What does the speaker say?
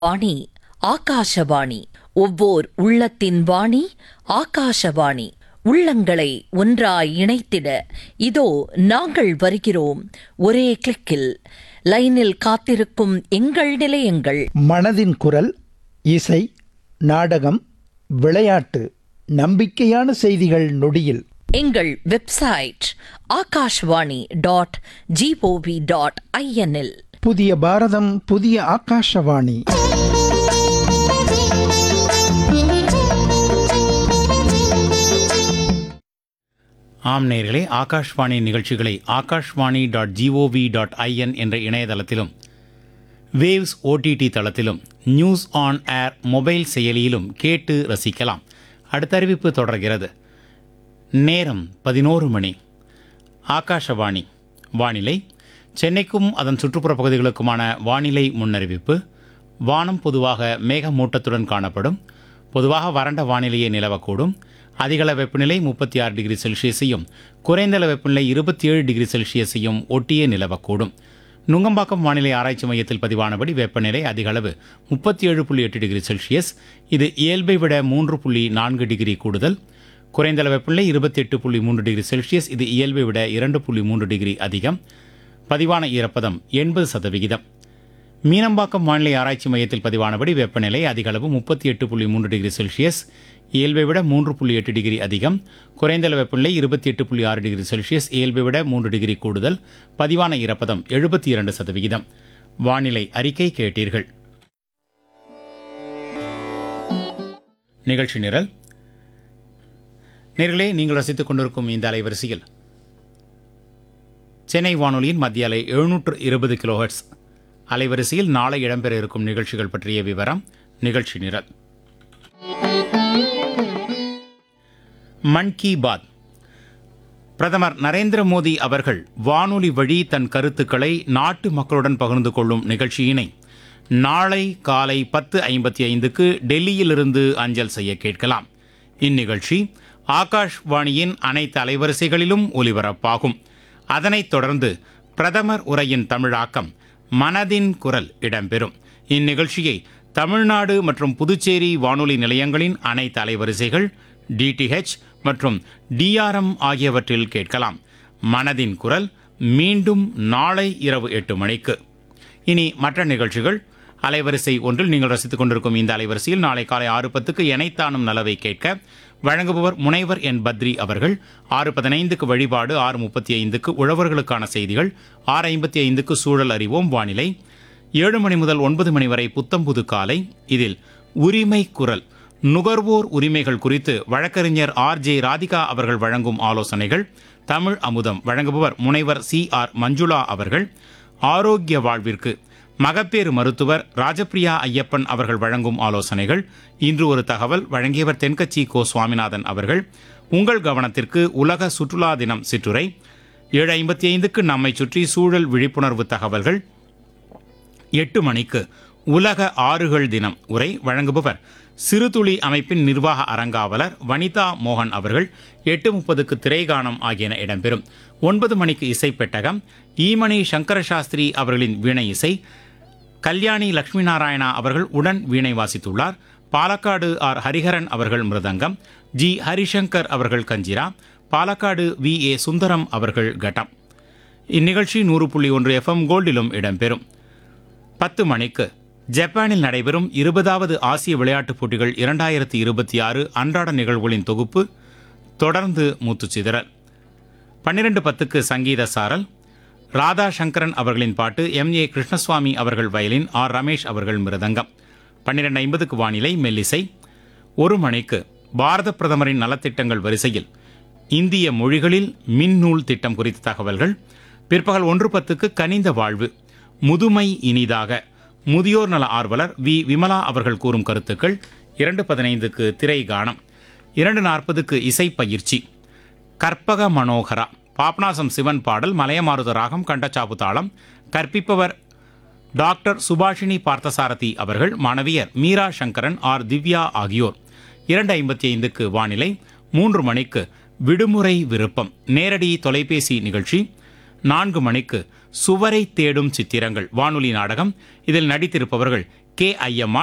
வாணி ஆகாஷவாணி ஒவ்வோர் உள்ளத்தின் வாணி ஆகாஷவாணி உள்ளங்களை ஒன்றாய் இணைத்திட இதோ நாங்கள் வருகிறோம் ஒரே கிளிக்கில் லைனில் காத்திருக்கும் எங்கள் நிலையங்கள் மனதின் குரல் இசை நாடகம் விளையாட்டு நம்பிக்கையான செய்திகள் நொடியில் எங்கள் website Akashvani dot GOV dot INL புதிய பாரதம் புதிய ஆகாஷவாணி ஆம் நேயர்களே ஆகாஷ்வாணி நிகழ்ச்சிகளை Akashvani dot GOV dot IN என்ற இணையதளத்திலும் வேவ்ஸ் ஓடிடி தளத்திலும் நியூஸ் ஆன் ஏர் மொபைல் செயலியிலும் கேட்டு ரசிக்கலாம் அடுத்த அறிவிப்பு தொடர்கிறது நேரம் பதினோரு மணி ஆகாஷவாணி வானிலை சென்னைக்கும் அதன் சுற்றுப்புற பகுதிகளுக்குமான வானிலை முன்னறிவிப்பு வானம் பொதுவாக மேகமூட்டத்துடன் காணப்படும் பொதுவாக வறண்ட வானிலையே நிலவக்கூடும் அதிகள வெப்பநிலை முப்பத்தி ஆறு டிகிரி செல்சியஸையும் குறைந்தள வெப்பநிலை இருபத்தி ஏழு டிகிரி செல்சியஸையும் ஒட்டியே நிலவக்கூடும் நுங்கம்பாக்கம் வானிலை ஆராய்ச்சி மையத்தில் பதிவானபடி வெப்பநிலை அதிக அளவு முப்பத்தி ஏழு புள்ளி எட்டு டிகிரி செல்சியஸ் இது இயல்பை விட மூன்று புள்ளி நான்கு டிகிரி கூடுதல் குறைந்தள வெப்பநிலை இருபத்தி எட்டு புள்ளி மூன்று டிகிரி செல்சியஸ் இது இயல்பை விட இரண்டு புள்ளி மூன்று டிகிரி அதிகம் பதிவான ஈரப்பதம் எண்பது சதவிகிதம் மீனம்பாக்கம் வானிலை ஆராய்ச்சி மையத்தில் பதிவானபடி வெப்பநிலை அதிக அளவு முப்பத்தி எட்டு புள்ளி மூன்று டிகிரி செல்சியஸ் இயல்பை விட மூன்று புள்ளி எட்டு டிகிரி அதிகம் குறைந்தளவு வெப்பநிலை இருபத்தி எட்டு புள்ளி ஆறு டிகிரி செல்சியஸ் இயல்பை விட மூன்று டிகிரி கூடுதல் பதிவான ஈரப்பதம் எழுபத்தி இரண்டு சதவிகிதம் வானிலை அறிக்கை கேட்டீர்கள் நிகழ்ச்சி நிரல் நேர்களே நீங்கள் ரசித்துக் கொண்டிருக்கும் இந்த அலைவரிசையில் சென்னை வானொலியின் மத்திய அலை எழுநூற்று இருபது கிலோஹெர்ட்ஸ் அலைவரிசையில் நாளை இடம்பெற இருக்கும் நிகழ்ச்சிகள் பற்றிய விவரம் நிகழ்ச்சி நிரல் மன் கி பாத் பிரதமர் நரேந்திர மோடி அவர்கள் வானொலி வழி தன் கருத்துக்களை நாட்டு மக்களுடன் பகிர்ந்து கொள்ளும் நிகழ்ச்சியினை நாளை காலை பத்து ஐம்பத்தி ஐந்துக்கு டெல்லியிலிருந்து அஞ்சல் செய்ய கேட்கலாம் இந்நிகழ்ச்சி ஆகாஷ்வாணியின் அனைத்து அலைவரிசைகளிலும் ஒலிபரப்பாகும் அதைத் தொடர்ந்து பிரதமர் உரையின் தமிழாக்கம் மனதின் குரல் இடம்பெறும் இந்நிகழ்ச்சியை தமிழ்நாடு மற்றும் புதுச்சேரி வானொலி நிலையங்களின் அனைத்து அலைவரிசைகள் டிடிஹெச் மற்றும் டிஆர்எம் ஆகியவற்றில் கேட்கலாம் மனதின் குரல் மீண்டும் நாளை இரவு எட்டு மணிக்கு இனி மற்ற நிகழ்ச்சிகள் அலைவரிசை ஒன்றில் நீங்கள் ரசித்துக் கொண்டிருக்கும் இந்த அலைவரிசையில் நாளை காலை ஆறு பத்துக்கு எனைத்தானும் நலவை கேட்க வழங்குபவர் முனைவர் என் பத்ரி அவர்கள் ஆறு பதினைந்துக்கு வழிபாடு ஆறு முப்பத்தி ஐந்துக்கு உழவர்களுக்கான செய்திகள் ஆறு ஐம்பத்தி ஐந்துக்கு சூழல் அறிவோம் வானிலை ஏழு மணி முதல் ஒன்பது மணி வரை புத்தம்புது காலை இதில் உரிமை குரல் நுகர்வோர் உரிமைகள் குறித்து வழக்கறிஞர் ஆர் ஜே ராதிகா அவர்கள் வழங்கும் ஆலோசனைகள் தமிழ் அமுதம் வழங்குபவர் முனைவர் சி ஆர் மஞ்சுளா அவர்கள் ஆரோக்கிய வாழ்விற்கு மகப்பேறு மருத்துவர் ராஜப்பிரியா ஐயப்பன் அவர்கள் வழங்கும் ஆலோசனைகள் இன்று ஒரு தகவல் வழங்கியவர் தென்கட்சி கோ சுவாமிநாதன் அவர்கள் உங்கள் கவனத்திற்கு உலக சுற்றுலா தினம் சிற்றுரை ஏழு ஐம்பத்தி ஐந்துக்கு நம்மை சுற்றி சூழல் விழிப்புணர்வு தகவல்கள் எட்டு மணிக்கு உலக ஆறுகள் தினம் உரை வழங்குபவர் சிறுதுளி அமைப்பின் நிர்வாக அரங்காவலர் வனிதா மோகன் அவர்கள் எட்டு முப்பதுக்கு திரைகானம் ஆகியன இடம்பெறும் ஒன்பது மணிக்கு இசைப்பெட்டகம் ஈமணி சங்கர சாஸ்திரி அவர்களின் வீணை இசை கல்யாணி லட்சுமி நாராயணா அவர்கள் உடன் வீணை வாசித்துள்ளார் பாலக்காடு ஆர் ஹரிஹரன் அவர்கள் மிருதங்கம் ஜி ஹரிசங்கர் அவர்கள் கஞ்சிரா பாலக்காடு வி ஏ சுந்தரம் அவர்கள் கட்டம் இந்நிகழ்ச்சி நூறு புள்ளி ஒன்று எஃப்எம் கோல்டிலும் இடம்பெறும் பத்து மணிக்கு ஜப்பானில் நடைபெறும் இருபதாவது ஆசிய விளையாட்டுப் போட்டிகள் இரண்டாயிரத்தி இருபத்தி ஆறு அன்றாட நிகழ்வுகளின் தொகுப்பு தொடர்ந்து மூத்துச்சிதறல் பன்னிரண்டு பத்துக்கு சங்கீத சாரல் ராதா சங்கரன் அவர்களின் பாட்டு எம் ஏ கிருஷ்ணசுவாமி அவர்கள் வயலின் ஆர் ரமேஷ் அவர்கள் மிருதங்கம் பன்னிரண்டு ஐம்பதுக்கு வானிலை மெல்லிசை ஒரு மணிக்கு பாரத பிரதமரின் நலத்திட்டங்கள் வரிசையில் இந்திய மொழிகளில் மின்னூல் திட்டம் குறித்த தகவல்கள் பிற்பகல் ஒன்று பத்துக்கு கனிந்த வாழ்வு முதுமை இனிதாக முதியோர் நல ஆர்வலர் வி விமலா அவர்கள் கூறும் கருத்துக்கள் இரண்டு பதினைந்துக்கு திரை கானம் இரண்டு நாற்பதுக்கு இசை பயிற்சி கற்பக மனோகரா பாப்நாசம் சிவன் பாடல் மலையமாருத ராகம் கண்டச்சாப்பு தாளம் கற்பிப்பவர் டாக்டர் சுபாஷினி பார்த்தசாரதி அவர்கள் மாணவியர் மீரா சங்கரன் ஆர் திவ்யா ஆகியோர் இரண்டு ஐம்பத்தி ஐந்துக்கு வானிலை மூன்று மணிக்கு விடுமுறை விருப்பம் நேரடி தொலைபேசி நிகழ்ச்சி நான்கு மணிக்கு சுவரை தேடும் சித்திரங்கள் வானொலி நாடகம் இதில் நடித்திருப்பவர்கள் கே ஐயம்மா